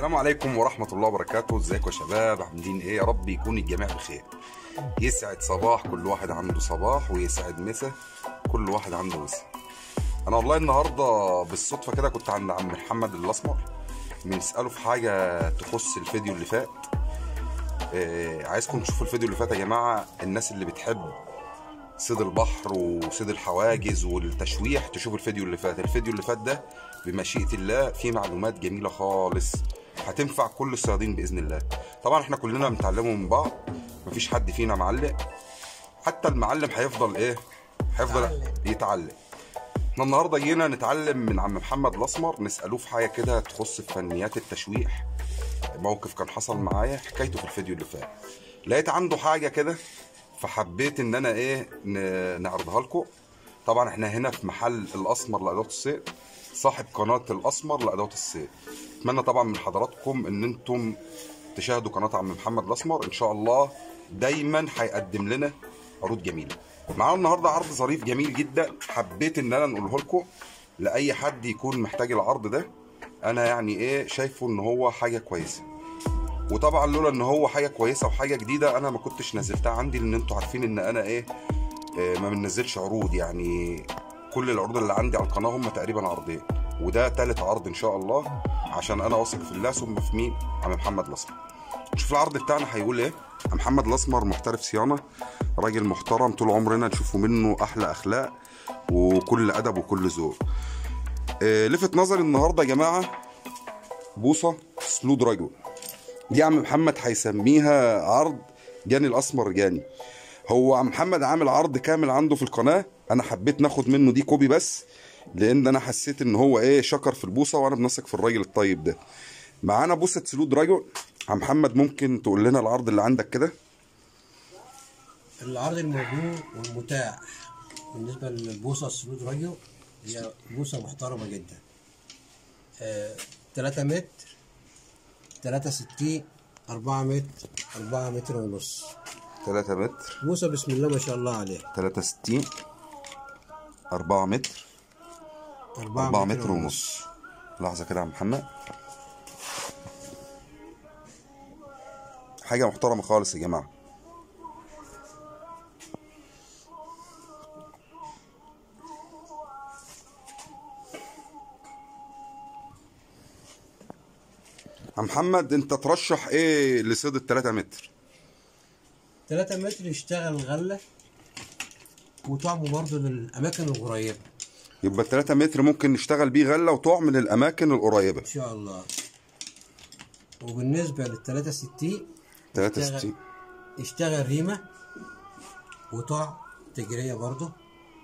السلام عليكم ورحمة الله وبركاته ازيكم يا شباب عاملين ايه يا رب يكون الجميع بخير يسعد صباح كل واحد عنده صباح ويسعد مسا كل واحد عنده مسا انا والله النهاردة بالصدفة كده كنت عند عم محمد الاسمر بنسأله في حاجة تخص الفيديو اللي فات آه عايزكم تشوفوا الفيديو اللي فات يا جماعة الناس اللي بتحب صيد البحر وصيد الحواجز والتشويح تشوف الفيديو اللي فات الفيديو اللي فات ده بمشيئة الله فيه معلومات جميلة خالص هتنفع كل الصيادين بإذن الله طبعا احنا كلنا بنتعلموا من بعض مفيش حد فينا معلق حتى المعلم هيفضل ايه هيفضل يتعلم. يتعلم احنا النهارده جينا نتعلم من عم محمد الاسمر نسالوه في حاجه كده تخص فنيات التشويح موقف كان حصل معايا حكايته في الفيديو اللي فات لقيت عنده حاجه كده فحبيت ان انا ايه ن- نعرضها لكم طبعا احنا هنا في محل الاسمر لادوات الصيد صاحب قناه الاسمر لادوات الصيد اتمنى طبعا من حضراتكم ان انتم تشاهدوا قناه عم محمد الاسمر ان شاء الله دايما هيقدم لنا عروض جميله معانا النهارده عرض ظريف جميل جدا حبيت ان انا نقوله لكم لاي حد يكون محتاج العرض ده انا يعني ايه شايفه ان هو حاجه كويسه وطبعا لولا ان هو حاجه كويسه وحاجه جديده انا ما كنتش نزلتها عندي لان انتوا عارفين ان انا ايه آه، ما بننزلش عروض يعني كل العروض اللي عندي على القناه هم تقريبا عرضين وده تالت عرض ان شاء الله عشان انا واثق في الله ثم في مين عم محمد الاسمر نشوف العرض بتاعنا هيقول ايه عم محمد الاسمر محترف صيانه راجل محترم طول عمرنا نشوفه منه احلى اخلاق وكل ادب وكل ذوق آه، لفت نظري النهارده يا جماعه بوصه سلو دراجون دي عم محمد هيسميها عرض جاني الاسمر جاني هو عم محمد عامل عرض كامل عنده في القناه انا حبيت ناخد منه دي كوبي بس لان انا حسيت ان هو ايه شكر في البوصه وانا بنثق في الراجل الطيب ده معانا بوصه سلو دراجون عم محمد ممكن تقول لنا العرض اللي عندك كده العرض الموجود والمتاح بالنسبة للبوصة السلوت راديو هي بوصة محترمة جدا آه، تلاتة متر تلاتة ستين أربعة متر أربعة متر ونص 3 متر بوصة بسم الله ما شاء الله عليها 63 4 متر أربعة, 4 متر ونص لحظه كده يا عم محمد حاجه محترمه خالص يا جماعه عم محمد انت ترشح ايه لصيد التلاتة متر تلاتة متر يشتغل غلة وطعمه برضه للأماكن القريبة يبقى التلاتة متر ممكن نشتغل بيه غلة وطعم للأماكن القريبة إن شاء الله وبالنسبة للتلاتة ستين 63 يشتغل ريمة وطع تجرية برضه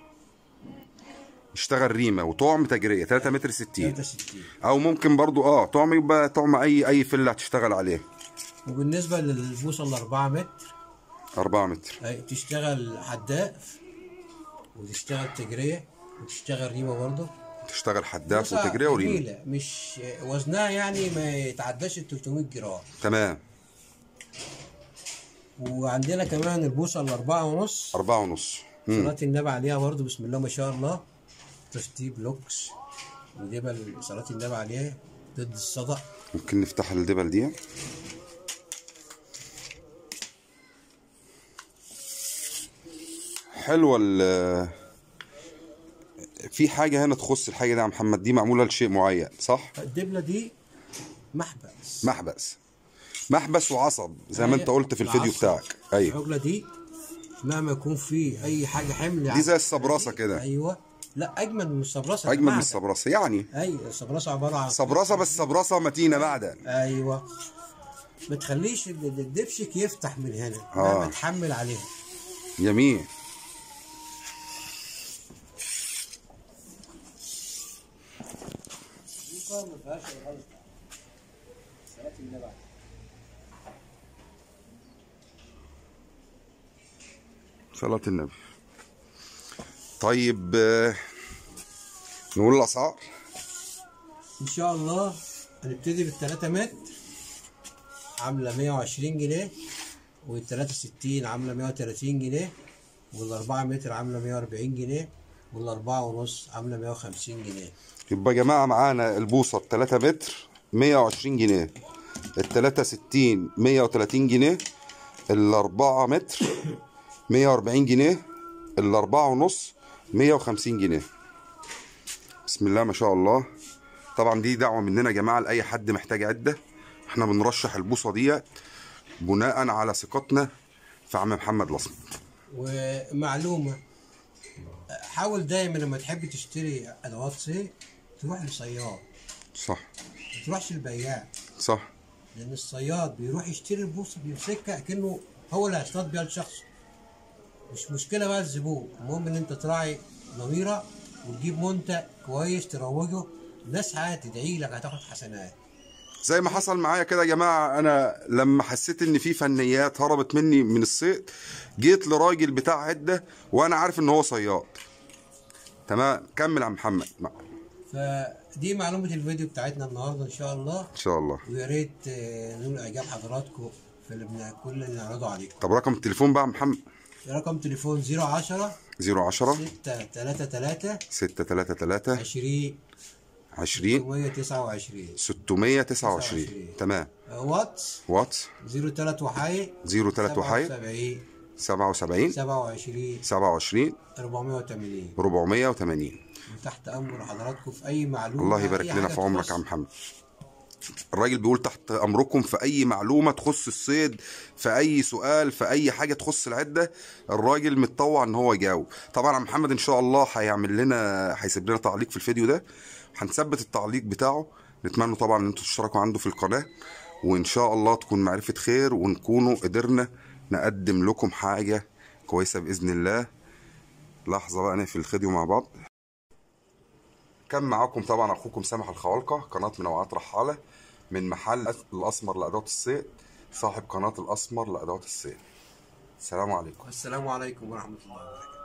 اشتغل ريمة وطعم تجرية 3 متر 60 تلاتة ستين او ممكن برضو اه طعم يبقى طعم اي اي فله هتشتغل عليه وبالنسبة للبوصة الأربعة متر 4 متر أي تشتغل حداف وتشتغل تجرية وتشتغل ريمة برضه تشتغل حداف بوصة وتجرية وريمة جميلة مش وزنها يعني ما يتعداش ال 300 جرام تمام وعندنا كمان البوصة الأربعة ونص أربعة ونص مم. صلاة النبي عليها برضه بسم الله ما شاء الله ترتيب لوكس ودبل صلاة النبي عليها ضد الصدأ ممكن نفتح الدبل دي حلوة ال في حاجة هنا تخص الحاجة دي يا محمد دي معمولة لشيء معين صح؟ الدبلة دي محبس محبس محبس وعصب زي ما انت قلت في الفيديو العصب. بتاعك ايوه العجلة دي مهما يكون في أي حاجة حمل دي زي الصبراسة كده. أيوه لا أجمد من الصبراسة اجمل من معدن. الصبراسة يعني أيوه الصبراسة عبارة عن صبراسة بس صبراسة متينة معدن أيوه ما تخليش ال- ال- الدبشك يفتح من هنا آه. مهما تحمل عليها جميل ما فيهاش غلط صلاة النبي صلاة النبي طيب آه، نقول الأسعار ان شاء الله هنبتدي بالتلاتة متر عاملة مية وعشرين جنيه والتلاتة ستين عاملة مية وتلاتين جنيه والأربعة متر عاملة مية وأربعين جنيه والأربعة ونص عاملة مية وخمسين جنيه يبقى يا جماعة معانا البوصة 3 متر 120 جنيه التلاتة ستين مية وتلاتين جنيه الأربعة متر مية وأربعين جنيه الأربعة ونص مية وخمسين جنيه بسم الله ما شاء الله طبعا دي دعوة مننا يا جماعة لأي حد محتاج عدة احنا بنرشح البوصة ديت بناء على ثقتنا في عم محمد الأسمر ومعلومة حاول دايما لما تحب تشتري ادوات صيد تروح للصياد صح ما تروحش للبياع صح لان الصياد بيروح يشتري البوصه بيمسكها كأنه هو اللي هيصطاد بيها الشخص مش مشكله بقى الزبون المهم ان انت تراعي ضميرك وتجيب منتج كويس تروجه الناس هتدعي لك هتاخد حسنات زي ما حصل معايا كده يا جماعه انا لما حسيت ان في فنيات هربت مني من الصيد جيت لراجل بتاع عده وانا عارف ان هو صياد تمام كمل يا عم محمد ان فدي معلومه الفيديو بتاعتنا النهارده ان شاء الله شاء الله ويا ريت آه، نقول اعجاب حضراتكم في اللي بن- كل اللي نعرضه عليكم طب رقم التليفون بقى يا محمد رقم تليفون 010 010 633 633 20 20 629 629 تمام واتس واتس 03 وحي 03 وحي 77 77 27 27 480 480 تحت امر حضراتكم في اي معلومه الله يبارك أي لنا حاجة في عمرك تخص- يا عم محمد الراجل بيقول تحت امركم في اي معلومه تخص الصيد في اي سؤال في اي حاجه تخص العده الراجل متطوع ان هو يجاوب طبعا عم محمد ان شاء الله هيعمل لنا هيسيب لنا تعليق في الفيديو ده هنثبت التعليق بتاعه نتمنى طبعا ان انتوا تشتركوا عنده في القناه وان شاء الله تكون معرفه خير ونكونوا قدرنا نقدم لكم حاجه كويسه باذن الله لحظه بقى نقفل الفيديو مع بعض كان معاكم طبعا اخوكم سامح الخوالقه قناه منوعات رحاله من محل الاسمر لادوات الصيد صاحب قناه الاسمر لادوات الصيد السلام عليكم السلام عليكم ورحمه الله وبركاته